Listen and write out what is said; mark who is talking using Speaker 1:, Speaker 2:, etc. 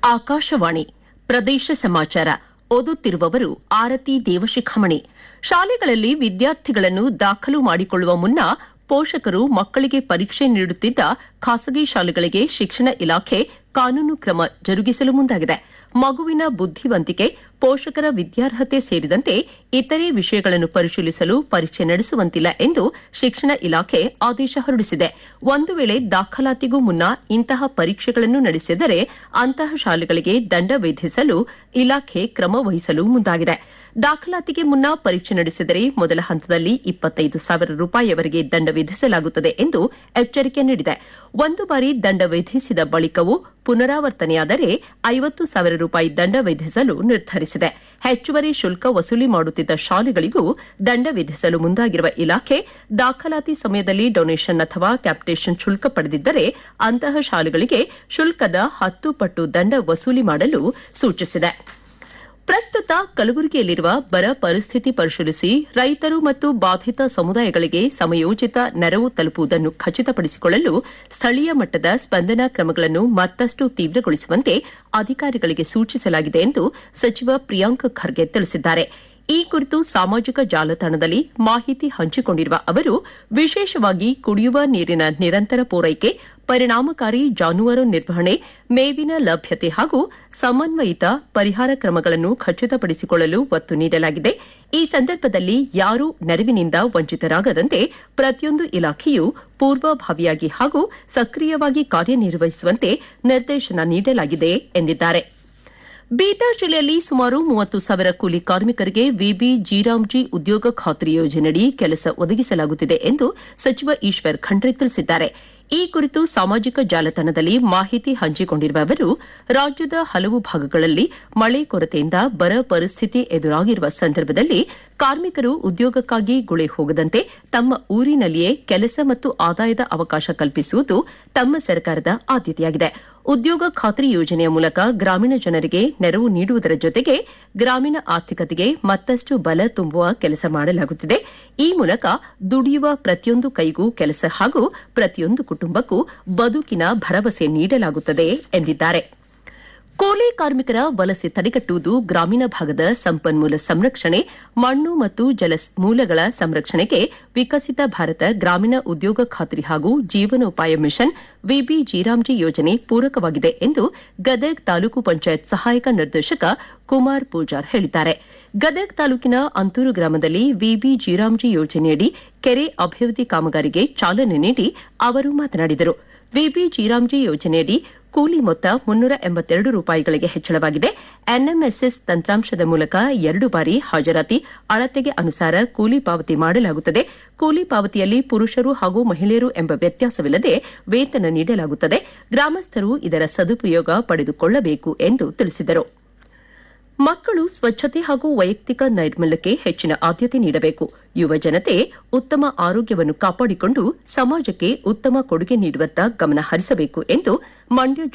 Speaker 1: ಆಕಾಶವಾಣಿ ಪ್ರದೇಶ ಸಮಾಚಾರ ಓದುತ್ತಿರುವವರು ಆರತಿ ದೇವಶಿಖಾಮಣಿ ಶಾಲೆಗಳಲ್ಲಿ ವಿದ್ಯಾರ್ಥಿಗಳನ್ನು ದಾಖಲು ಮಾಡಿಕೊಳ್ಳುವ ಮುನ್ನ ಪೋಷಕರು ಮಕ್ಕಳಿಗೆ ಪರೀಕ್ಷೆ ನೀಡುತ್ತಿದ್ದ ಖಾಸಗಿ ಶಾಲೆಗಳಿಗೆ ಶಿಕ್ಷಣ ಇಲಾಖೆ ಕಾನೂನು ಕ್ರಮ ಜರುಗಿಸಲು ಮುಂದಾಗಿದೆ ಮಗುವಿನ ಬುದ್ಧಿವಂತಿಕೆ ಪೋಷಕರ ವಿದ್ಯಾರ್ಹತೆ ಸೇರಿದಂತೆ ಇತರೆ ವಿಷಯಗಳನ್ನು ಪರಿಶೀಲಿಸಲು ಪರೀಕ್ಷೆ ನಡೆಸುವಂತಿಲ್ಲ ಎಂದು ಶಿಕ್ಷಣ ಇಲಾಖೆ ಆದೇಶ ಹೊರಡಿಸಿದೆ ಒಂದು ವೇಳೆ ದಾಖಲಾತಿಗೂ ಮುನ್ನ ಇಂತಹ ಪರೀಕ್ಷೆಗಳನ್ನು ನಡೆಸಿದರೆ ಅಂತಹ ಶಾಲೆಗಳಿಗೆ ದಂಡ ವಿಧಿಸಲು ಇಲಾಖೆ ಕ್ರಮ ವಹಿಸಲು ಮುಂದಾಗಿದೆ ದಾಖಲಾತಿಗೆ ಮುನ್ನ ಪರೀಕ್ಷೆ ನಡೆಸಿದರೆ ಮೊದಲ ಹಂತದಲ್ಲಿ ಇಪ್ಪತ್ತೈದು ಸಾವಿರ ರೂಪಾಯಿವರೆಗೆ ದಂಡ ವಿಧಿಸಲಾಗುತ್ತದೆ ಎಂದು ಎಚ್ಚರಿಕೆ ನೀಡಿದೆ ಒಂದು ಬಾರಿ ದಂಡ ವಿಧಿಸಿದ ಬಳಿಕವೂ ಪುನರಾವರ್ತನೆಯಾದರೆ ಐವತ್ತು ಸಾವಿರ ರೂಪಾಯಿ ದಂಡ ವಿಧಿಸಲು ನಿರ್ಧರಿಸಿದೆ ಹೆಚ್ಚುವರಿ ಶುಲ್ಕ ವಸೂಲಿ ಮಾಡುತ್ತಿದ್ದ ಶಾಲೆಗಳಿಗೂ ದಂಡ ವಿಧಿಸಲು ಮುಂದಾಗಿರುವ ಇಲಾಖೆ ದಾಖಲಾತಿ ಸಮಯದಲ್ಲಿ ಡೊನೇಷನ್ ಅಥವಾ ಕ್ಯಾಪಿಟೇಷನ್ ಶುಲ್ಕ ಪಡೆದಿದ್ದರೆ ಅಂತಹ ಶಾಲೆಗಳಿಗೆ ಶುಲ್ಕದ ಹತ್ತು ಪಟ್ಟು ದಂಡ ವಸೂಲಿ ಮಾಡಲು ಸೂಚಿಸಿದೆ ಪ್ರಸ್ತುತ ಕಲಬುರಗಿಯಲ್ಲಿರುವ ಬರ ಪರಿಸ್ಥಿತಿ ಪರಿಶೀಲಿಸಿ ರೈತರು ಮತ್ತು ಬಾಧಿತ ಸಮುದಾಯಗಳಿಗೆ ಸಮಯೋಚಿತ ನೆರವು ತಲುಪುವುದನ್ನು ಖಚಿತಪಡಿಸಿಕೊಳ್ಳಲು ಸ್ಥಳೀಯ ಮಟ್ಟದ ಸ್ಪಂದನಾ ಕ್ರಮಗಳನ್ನು ಮತ್ತಷ್ಟು ತೀವ್ರಗೊಳಿಸುವಂತೆ ಅಧಿಕಾರಿಗಳಿಗೆ ಸೂಚಿಸಲಾಗಿದೆ ಎಂದು ಸಚಿವ ಪ್ರಿಯಾಂಕ್ ಖರ್ಗೆ ತಿಳಿಸಿದ್ದಾರೆ ಈ ಕುರಿತು ಸಾಮಾಜಿಕ ಜಾಲತಾಣದಲ್ಲಿ ಮಾಹಿತಿ ಹಂಚಿಕೊಂಡಿರುವ ಅವರು ವಿಶೇಷವಾಗಿ ಕುಡಿಯುವ ನೀರಿನ ನಿರಂತರ ಪೂರೈಕೆ ಪರಿಣಾಮಕಾರಿ ಜಾನುವಾರು ನಿರ್ವಹಣೆ ಮೇವಿನ ಲಭ್ಯತೆ ಹಾಗೂ ಸಮನ್ವಯಿತ ಪರಿಹಾರ ಕ್ರಮಗಳನ್ನು ಖಚಿತಪಡಿಸಿಕೊಳ್ಳಲು ಒತ್ತು ನೀಡಲಾಗಿದೆ ಈ ಸಂದರ್ಭದಲ್ಲಿ ಯಾರೂ ನೆರವಿನಿಂದ ವಂಚಿತರಾಗದಂತೆ ಪ್ರತಿಯೊಂದು ಇಲಾಖೆಯೂ ಪೂರ್ವಭಾವಿಯಾಗಿ ಹಾಗೂ ಸಕ್ರಿಯವಾಗಿ ಕಾರ್ಯನಿರ್ವಹಿಸುವಂತೆ ನಿರ್ದೇಶನ ನೀಡಲಾಗಿದೆ ಎಂದಿದ್ದಾರೆ ಬೀದರ್ ಜಿಲ್ಲೆಯಲ್ಲಿ ಸುಮಾರು ಮೂವತ್ತು ಸಾವಿರ ಕೂಲಿ ಕಾರ್ಮಿಕರಿಗೆ ವಿಬಿ ಜಿರಾಮ್ಜಿ ಉದ್ಯೋಗ ಖಾತ್ರಿ ಯೋಜನೆಯಡಿ ಕೆಲಸ ಒದಗಿಸಲಾಗುತ್ತಿದೆ ಎಂದು ಸಚಿವ ಈಶ್ವರ್ ಖಂಡ್ರೆ ತಿಳಿಸಿದ್ದಾರೆ ಈ ಕುರಿತು ಸಾಮಾಜಿಕ ಜಾಲತಾಣದಲ್ಲಿ ಮಾಹಿತಿ ಹಂಚಿಕೊಂಡಿರುವ ಅವರು ರಾಜ್ಯದ ಹಲವು ಭಾಗಗಳಲ್ಲಿ ಮಳೆ ಕೊರತೆಯಿಂದ ಬರ ಪರಿಸ್ಥಿತಿ ಎದುರಾಗಿರುವ ಸಂದರ್ಭದಲ್ಲಿ ಕಾರ್ಮಿಕರು ಉದ್ಯೋಗಕ್ಕಾಗಿ ಗುಳೆ ಹೋಗದಂತೆ ತಮ್ಮ ಊರಿನಲ್ಲಿಯೇ ಕೆಲಸ ಮತ್ತು ಆದಾಯದ ಅವಕಾಶ ಕಲ್ಪಿಸುವುದು ತಮ್ಮ ಸರ್ಕಾರದ ಆದ್ಯತೆಯಾಗಿದೆ ಉದ್ಯೋಗ ಖಾತ್ರಿ ಯೋಜನೆಯ ಮೂಲಕ ಗ್ರಾಮೀಣ ಜನರಿಗೆ ನೆರವು ನೀಡುವುದರ ಜೊತೆಗೆ ಗ್ರಾಮೀಣ ಆರ್ಥಿಕತೆಗೆ ಮತ್ತಷ್ಟು ಬಲ ತುಂಬುವ ಕೆಲಸ ಮಾಡಲಾಗುತ್ತಿದೆ ಈ ಮೂಲಕ ದುಡಿಯುವ ಪ್ರತಿಯೊಂದು ಕೈಗೂ ಕೆಲಸ ಹಾಗೂ ಪ್ರತಿಯೊಂದು ಕುಟುಂಬಕ್ಕೂ ಬದುಕಿನ ಭರವಸೆ ನೀಡಲಾಗುತ್ತದೆ ಎಂದಿದ್ದಾರೆ ಕೂಲಿ ಕಾರ್ಮಿಕರ ವಲಸೆ ತಡೆಗಟ್ಟುವುದು ಗ್ರಾಮೀಣ ಭಾಗದ ಸಂಪನ್ಮೂಲ ಸಂರಕ್ಷಣೆ ಮಣ್ಣು ಮತ್ತು ಜಲ ಮೂಲಗಳ ಸಂರಕ್ಷಣೆಗೆ ವಿಕಸಿತ ಭಾರತ ಗ್ರಾಮೀಣ ಉದ್ಯೋಗ ಖಾತ್ರಿ ಹಾಗೂ ಜೀವನೋಪಾಯ ಮಿಷನ್ ವಿಬಿ ಜಿರಾಮ್ಜಿ ಯೋಜನೆ ಪೂರಕವಾಗಿದೆ ಎಂದು ಗದಗ್ ತಾಲೂಕು ಪಂಚಾಯತ್ ಸಹಾಯಕ ನಿರ್ದೇಶಕ ಕುಮಾರ್ ಪೂಜಾರ್ ಹೇಳಿದ್ದಾರೆ ಗದಗ್ ತಾಲೂಕಿನ ಅಂತೂರು ಗ್ರಾಮದಲ್ಲಿ ವಿಬಿ ಜಿರಾಮ್ಜಿ ಯೋಜನೆಯಡಿ ಕೆರೆ ಅಭಿವೃದ್ಧಿ ಕಾಮಗಾರಿಗೆ ಚಾಲನೆ ನೀಡಿ ಅವರು ಮಾತನಾಡಿದರು ವಿಬಿ ಜಿರಾಮ್ಜಿ ಯೋಜನೆಯಡಿ ಕೂಲಿ ಮೊತ್ತ ಮುನ್ನೂರ ಎಂಬತ್ತೆರಡು ರೂಪಾಯಿಗಳಿಗೆ ಹೆಚ್ಚಳವಾಗಿದೆ ಎನ್ಎಂಎಸ್ಎಸ್ ತಂತ್ರಾಂಶದ ಮೂಲಕ ಎರಡು ಬಾರಿ ಹಾಜರಾತಿ ಅಳತೆಗೆ ಅನುಸಾರ ಕೂಲಿ ಪಾವತಿ ಮಾಡಲಾಗುತ್ತದೆ ಕೂಲಿ ಪಾವತಿಯಲ್ಲಿ ಪುರುಷರು ಹಾಗೂ ಮಹಿಳೆಯರು ಎಂಬ ವ್ಯತ್ಯಾಸವಿಲ್ಲದೆ ವೇತನ ನೀಡಲಾಗುತ್ತದೆ ಗ್ರಾಮಸ್ಥರು ಇದರ ಸದುಪಯೋಗ ಪಡೆದುಕೊಳ್ಳಬೇಕು ಎಂದು ತಿಳಿಸಿದರು ಮಕ್ಕಳು ಸ್ವಚ್ಛತೆ ಹಾಗೂ ವೈಯಕ್ತಿಕ ನೈರ್ಮಲ್ಯಕ್ಕೆ ಹೆಚ್ಚಿನ ಆದ್ಯತೆ ನೀಡಬೇಕು ಯುವ ಜನತೆ ಉತ್ತಮ ಆರೋಗ್ಯವನ್ನು ಕಾಪಾಡಿಕೊಂಡು ಸಮಾಜಕ್ಕೆ ಉತ್ತಮ ಕೊಡುಗೆ ನೀಡುವತ್ತ ಗಮನ ಹರಿಸಬೇಕು ಎಂದು ಮಂಡ್ಯ